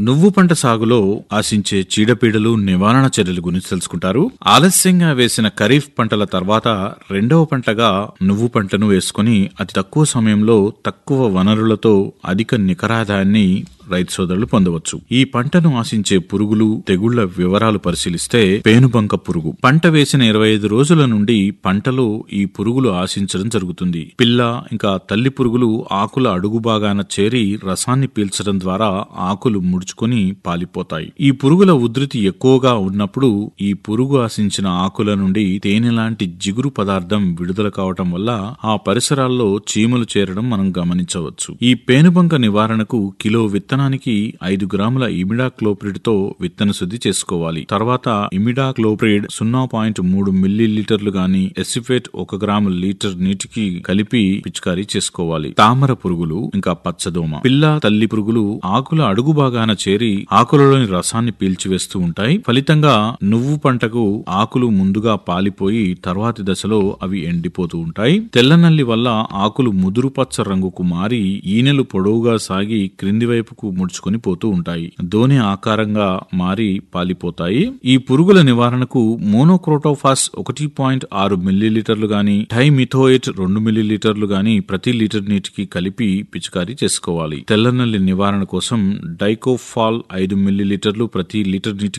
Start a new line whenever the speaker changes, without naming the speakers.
నువ్వు పంట సాగులో ఆశించే చీడపీడలు నివారణ చర్యల గురించి తెలుసుకుంటారు ఆలస్యంగా వేసిన ఖరీఫ్ పంటల తర్వాత రెండవ పంటగా నువ్వు పంటను వేసుకుని అతి తక్కువ సమయంలో తక్కువ వనరులతో అధిక నికరాదాయాన్ని రైతు సోదరులు పొందవచ్చు ఈ పంటను ఆశించే పురుగులు తెగుళ్ల వివరాలు పరిశీలిస్తే పేనుబంక పురుగు పంట వేసిన ఇరవై ఐదు రోజుల నుండి పంటలో ఈ పురుగులు ఆశించడం జరుగుతుంది పిల్ల ఇంకా తల్లి పురుగులు ఆకుల అడుగు భాగాన చేరి రసాన్ని పీల్చడం ద్వారా ఆకులు ముడుచుకొని పాలిపోతాయి ఈ పురుగుల ఉధృతి ఎక్కువగా ఉన్నప్పుడు ఈ పురుగు ఆశించిన ఆకుల నుండి తేనె లాంటి జిగురు పదార్థం విడుదల కావటం వల్ల ఆ పరిసరాల్లో చీమలు చేరడం మనం గమనించవచ్చు ఈ పేనుబంక నివారణకు కిలో విత్తనానికి ఐదు గ్రాముల ఇమిడా క్లోప్రిడ్ తో విత్తన శుద్ధి చేసుకోవాలి తర్వాత ఇమిడా క్లోప్రిడ్ సున్నా పాయింట్ మూడు మిల్లీ లీటర్లు గాని ఎసిఫేట్ ఒక గ్రాము లీటర్ నీటికి కలిపి పిచికారీ చేసుకోవాలి తామర పురుగులు ఇంకా పచ్చదోమ పిల్ల తల్లి పురుగులు ఆకుల అడుగు భాగాన చేరి ఆకులలోని రసాన్ని పీల్చివేస్తూ ఉంటాయి ఫలితంగా నువ్వు పంటకు ఆకులు ముందుగా పాలిపోయి తర్వాతి దశలో అవి ఎండిపోతూ ఉంటాయి తెల్లనల్లి వల్ల ఆకులు ముదురు పచ్చ రంగుకు మారి ఈనెలు పొడవుగా సాగి క్రింది వైపుకు ముడుచుకొని పోతూ ఉంటాయి దోణి ఆకారంగా మారి పాలిపోతాయి ఈ పురుగుల నివారణకు మోనోక్రోటోఫాస్ ఒకటి పాయింట్ ఆరు మిల్లీలీటర్లు గాని టైమిథోయిట్ రెండు మిల్లీలీటర్లు గాని ప్రతి లీటర్ నీటికి కలిపి పిచికారీ చేసుకోవాలి తెల్లనల్లి నివారణ కోసం డైకోఫాల్ ఐదు మిల్లీలీటర్లు ప్రతి లీటర్ నీటికి